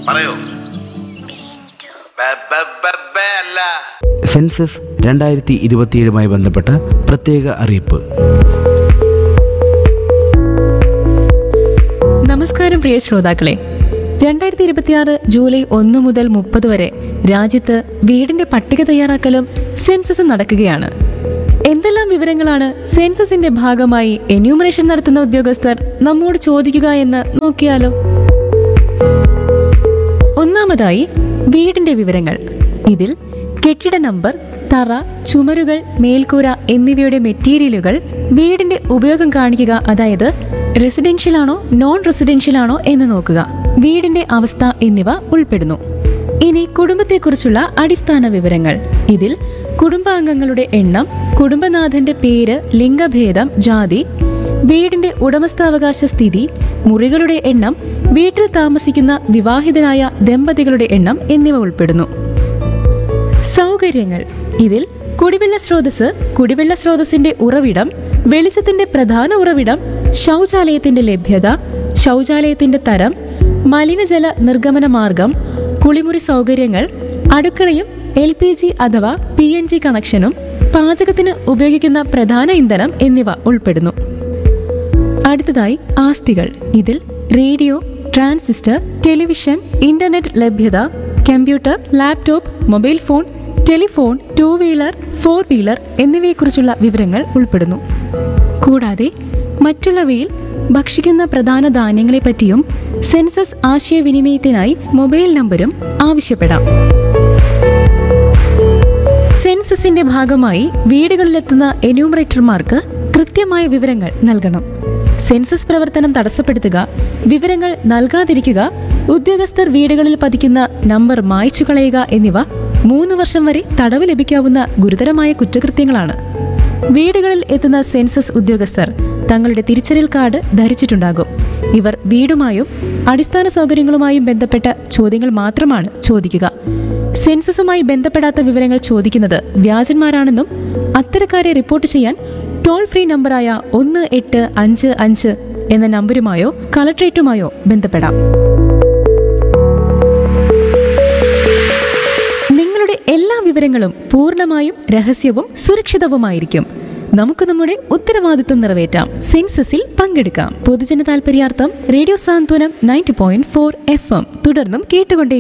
പറയൂ ബെ, ബെ, ബെ, ബെ അല്ല സെൻസസ് രണ്ടായിരത്തി ഇരുപത്തിയേഴുമായി ബന്ധപ്പെട്ട പ്രത്യേക അറിയിപ്പ് നമസ്കാരം പ്രിയ ശ്രോതാക്കളെ രണ്ടായിരത്തി ഇരുപത്തിയാറ് ജൂലൈ ഒന്ന് മുതൽ മുപ്പത് വരെ രാജ്യത്ത് വീടിന്റെ പട്ടിക തയ്യാറാക്കലും സെൻസസും നടക്കുകയാണ് എന്തെല്ലാം വിവരങ്ങളാണ് സെൻസസിന്റെ ഭാഗമായി എന്യൂമറേഷൻ നടത്തുന്ന ഉദ്യോഗസ്ഥർ നമ്മോട് ചോദിക്കുക എന്ന് നോക്കിയാലോ ഒന്നാമതായി വീടിന്റെ വിവരങ്ങൾ ഇതിൽ കെട്ടിട നമ്പർ തറ ചുമരുകൾ മേൽക്കൂര എന്നിവയുടെ മെറ്റീരിയലുകൾ വീടിന്റെ ഉപയോഗം കാണിക്കുക അതായത് റെസിഡൻഷ്യൽ ആണോ നോൺ റെസിഡൻഷ്യൽ ആണോ എന്ന് നോക്കുക വീടിന്റെ അവസ്ഥ എന്നിവ ഉൾപ്പെടുന്നു ഇനി കുടുംബത്തെക്കുറിച്ചുള്ള അടിസ്ഥാന വിവരങ്ങൾ ഇതിൽ കുടുംബാംഗങ്ങളുടെ എണ്ണം കുടുംബനാഥന്റെ പേര് ലിംഗഭേദം ജാതി വീടിന്റെ ഉടമസ്ഥാവകാശ സ്ഥിതി മുറികളുടെ എണ്ണം വീട്ടിൽ താമസിക്കുന്ന വിവാഹിതരായ ദമ്പതികളുടെ എണ്ണം എന്നിവ ഉൾപ്പെടുന്നു സൗകര്യങ്ങൾ ഇതിൽ കുടിവെള്ള സ്രോതസ് കുടിവെള്ള സ്രോതസ്സിന്റെ ഉറവിടം വെളിച്ചത്തിന്റെ പ്രധാന ഉറവിടം ശൗചാലയത്തിന്റെ ലഭ്യത ശൗചാലയത്തിന്റെ തരം മലിനജല നിർഗമന മാർഗം കുളിമുറി സൗകര്യങ്ങൾ അടുക്കളയും എൽ പി ജി അഥവാ പി എൻ ജി കണക്ഷനും പാചകത്തിന് ഉപയോഗിക്കുന്ന പ്രധാന ഇന്ധനം എന്നിവ ഉൾപ്പെടുന്നു അടുത്തതായി ആസ്തികൾ ഇതിൽ റേഡിയോ ട്രാൻസിസ്റ്റർ ടെലിവിഷൻ ഇന്റർനെറ്റ് ലഭ്യത computer laptop mobile phone telephone two wheeler four wheeler എന്നിവയെക്കുറിച്ചുള്ള വിവരങ്ങൾ ഉൾപ്പെടുന്നു കൂടാതെ മറ്റുള്ളവയിൽ ഭക്ഷിക്കുന്ന പ്രധാന ധാന്യങ്ങളെപ്പറ്റിയും സെൻസസ് ആശയവിനിമയത്തിനായി മൊബൈൽ നമ്പരും ആവശ്യപ്പെടാം സെൻസസിന്റെ ഭാഗമായി വീടുകളിലെത്തുന്ന എന്യൂമറേറ്റർമാർക്ക് കൃത്യമായ വിവരങ്ങൾ നൽകണം സെൻസസ് പ്രവർത്തനം തടസ്സപ്പെടുത്തുക വിവരങ്ങൾ നൽകാതിരിക്കുക ഉദ്യോഗസ്ഥർ വീടുകളിൽ പതിക്കുന്ന നമ്പർ മായ്ച്ചു കളയുക എന്നിവ മൂന്ന് വർഷം വരെ തടവ് ലഭിക്കാവുന്ന ഗുരുതരമായ കുറ്റകൃത്യങ്ങളാണ് വീടുകളിൽ എത്തുന്ന സെൻസസ് ഉദ്യോഗസ്ഥർ തങ്ങളുടെ തിരിച്ചറിയൽ കാർഡ് ധരിച്ചിട്ടുണ്ടാകും ഇവർ വീടുമായും അടിസ്ഥാന സൗകര്യങ്ങളുമായും ബന്ധപ്പെട്ട ചോദ്യങ്ങൾ മാത്രമാണ് ചോദിക്കുക സെൻസസുമായി ബന്ധപ്പെടാത്ത വിവരങ്ങൾ ചോദിക്കുന്നത് വ്യാജന്മാരാണെന്നും അത്തരക്കാരെ റിപ്പോർട്ട് ചെയ്യാൻ ടോൾ ഫ്രീ നമ്പറായ ഒന്ന് എട്ട് അഞ്ച് അഞ്ച് എന്ന നമ്പരുമായോ കളക്ട്രേറ്റുമായോ ബന്ധപ്പെടാം നിങ്ങളുടെ എല്ലാ വിവരങ്ങളും പൂർണ്ണമായും രഹസ്യവും സുരക്ഷിതവുമായിരിക്കും നമുക്ക് നമ്മുടെ ഉത്തരവാദിത്വം നിറവേറ്റാം സെൻസസിൽ പങ്കെടുക്കാം പൊതുജന താൽപര്യാർത്ഥം radio Santhwanam ninety point four F M തുടർന്നും കേട്ടുകൊണ്ടേ